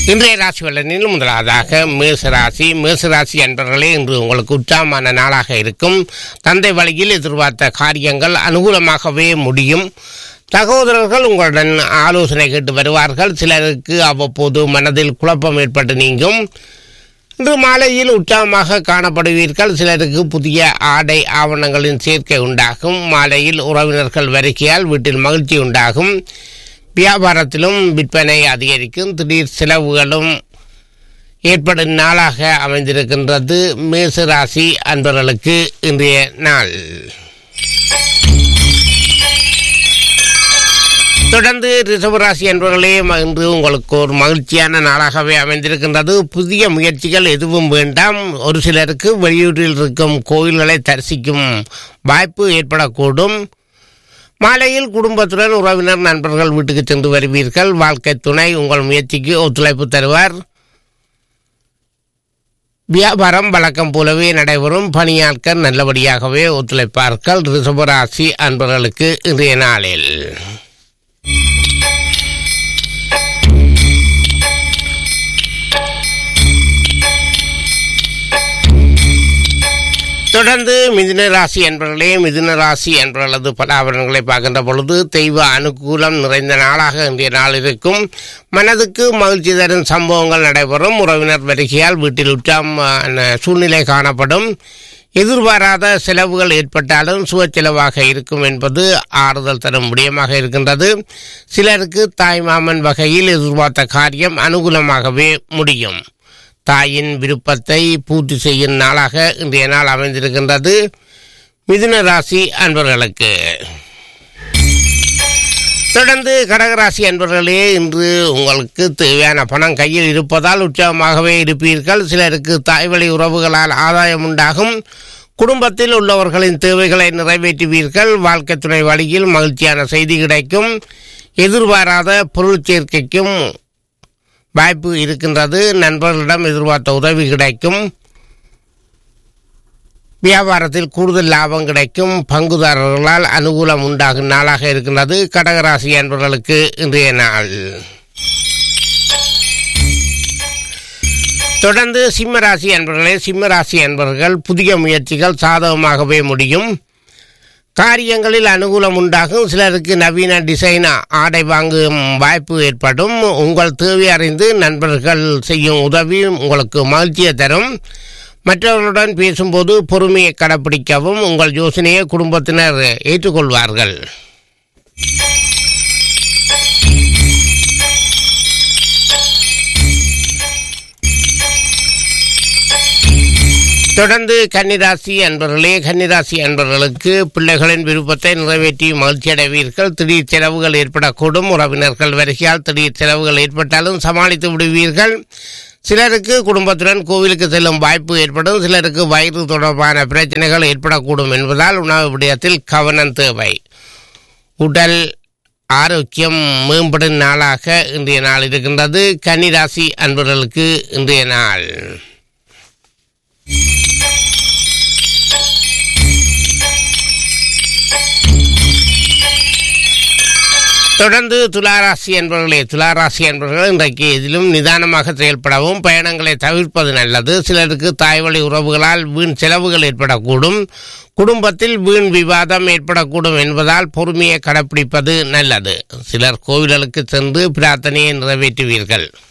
இன்றைய ராசி வல்லனில் முதலாவதாக மேசராசி மேசராசி என்பவர்களே இன்று உங்களுக்கு உற்சாகமான நாளாக இருக்கும் தந்தை வழியில் எதிர்பார்த்த காரியங்கள் அனுகூலமாகவே முடியும் சகோதரர்கள் உங்களுடன் ஆலோசனை கேட்டு வருவார்கள் சிலருக்கு அவ்வப்போது மனதில் குழப்பம் ஏற்பட்டு நீங்கும் இன்று மாலையில் உற்சாகமாக காணப்படுவீர்கள் சிலருக்கு புதிய ஆடை ஆவணங்களின் சேர்க்கை உண்டாகும் மாலையில் உறவினர்கள் வருகையால் வீட்டில் மகிழ்ச்சி உண்டாகும் வியாபாரத்திலும் விற்பனை அதிகரிக்கும் திடீர் செலவுகளும் ஏற்படும் நாளாக அமைந்திருக்கின்றது மேச ராசி அன்பர்களுக்கு இன்றைய நாள் தொடர்ந்து ரிஷபராசி என்பவர்களே இன்று உங்களுக்கு ஒரு மகிழ்ச்சியான நாளாகவே அமைந்திருக்கின்றது புதிய முயற்சிகள் எதுவும் வேண்டாம் ஒரு சிலருக்கு வெளியூரில் இருக்கும் கோயில்களை தரிசிக்கும் வாய்ப்பு ஏற்படக்கூடும் மாலையில் குடும்பத்துடன் உறவினர் நண்பர்கள் வீட்டுக்கு சென்று வருவீர்கள் வாழ்க்கை துணை உங்கள் முயற்சிக்கு ஒத்துழைப்பு தருவார் வியாபாரம் வழக்கம் போலவே நடைபெறும் பணியாட்கள் நல்லபடியாகவே ஒத்துழைப்பார்கள் ரிஷபராசி அன்பர்களுக்கு இன்றைய நாளில் தொடர்ந்து மிதுன ராசி என்பவர்களே மிதுன ராசி என்பவர்களது பலாபலன்களை பார்க்கின்ற பொழுது தெய்வ அனுகூலம் நிறைந்த நாளாக இன்றைய நாள் இருக்கும் மனதுக்கு மகிழ்ச்சி தரும் சம்பவங்கள் நடைபெறும் உறவினர் வருகையால் வீட்டில் உற்சாகமான சூழ்நிலை காணப்படும் எதிர்பாராத செலவுகள் ஏற்பட்டாலும் சுவ செலவாக இருக்கும் என்பது ஆறுதல் தரும் விடயமாக இருக்கின்றது சிலருக்கு தாய்மாமன் வகையில் எதிர்பார்த்த காரியம் அனுகூலமாகவே முடியும் தாயின் விருப்பத்தை பூர்த்தி செய்யும் நாளாக இன்றைய நாள் அமைந்திருக்கின்றது மிதுன ராசி அன்பர்களுக்கு தொடர்ந்து கடகராசி அன்பர்களே இன்று உங்களுக்கு தேவையான பணம் கையில் இருப்பதால் உற்சாகமாகவே இருப்பீர்கள் சிலருக்கு தாய்வழி உறவுகளால் ஆதாயம் உண்டாகும் குடும்பத்தில் உள்ளவர்களின் தேவைகளை நிறைவேற்றுவீர்கள் வாழ்க்கை துணை வழியில் மகிழ்ச்சியான செய்தி கிடைக்கும் எதிர்பாராத பொருள் சேர்க்கைக்கும் வாய்ப்பு இருக்கின்றது நண்பர்களிடம் எதிர்பார்த்த உதவி கிடைக்கும் வியாபாரத்தில் கூடுதல் லாபம் கிடைக்கும் பங்குதாரர்களால் அனுகூலம் உண்டாகும் நாளாக இருக்கின்றது கடகராசி என்பவர்களுக்கு இன்றைய நாள் தொடர்ந்து சிம்மராசி என்பவர்களே சிம்மராசி என்பவர்கள் புதிய முயற்சிகள் சாதகமாகவே முடியும் காரியங்களில் அனுகூலம் உண்டாகும் சிலருக்கு நவீன டிசைன் ஆடை வாங்கும் வாய்ப்பு ஏற்படும் உங்கள் தேவை அறிந்து நண்பர்கள் செய்யும் உதவி உங்களுக்கு மகிழ்ச்சியை தரும் மற்றவர்களுடன் பேசும்போது பொறுமையை கடைப்பிடிக்கவும் உங்கள் யோசனையை குடும்பத்தினர் ஏற்றுக்கொள்வார்கள் தொடர்ந்து கன்னிராசி அன்பர்களே கன்னிராசி அன்பர்களுக்கு பிள்ளைகளின் விருப்பத்தை நிறைவேற்றி மகிழ்ச்சி அடைவீர்கள் திடீர் செலவுகள் ஏற்படக்கூடும் உறவினர்கள் வருகையால் திடீர் செலவுகள் ஏற்பட்டாலும் சமாளித்து விடுவீர்கள் சிலருக்கு குடும்பத்துடன் கோவிலுக்கு செல்லும் வாய்ப்பு ஏற்படும் சிலருக்கு வயிறு தொடர்பான பிரச்சனைகள் ஏற்படக்கூடும் என்பதால் உணவு விடயத்தில் கவனம் தேவை உடல் ஆரோக்கியம் மேம்படும் நாளாக இன்றைய நாள் இருக்கின்றது கன்னிராசி அன்பர்களுக்கு இன்றைய நாள் தொடர்ந்து துளாராசி என்பவர்களே துளாராசி என்பவர்கள் இன்றைக்கு இதிலும் நிதானமாக செயல்படவும் பயணங்களை தவிர்ப்பது நல்லது சிலருக்கு தாய்வழி உறவுகளால் வீண் செலவுகள் ஏற்படக்கூடும் குடும்பத்தில் வீண் விவாதம் ஏற்படக்கூடும் என்பதால் பொறுமையை கடைப்பிடிப்பது நல்லது சிலர் கோவில்களுக்கு சென்று பிரார்த்தனையை நிறைவேற்றுவீர்கள்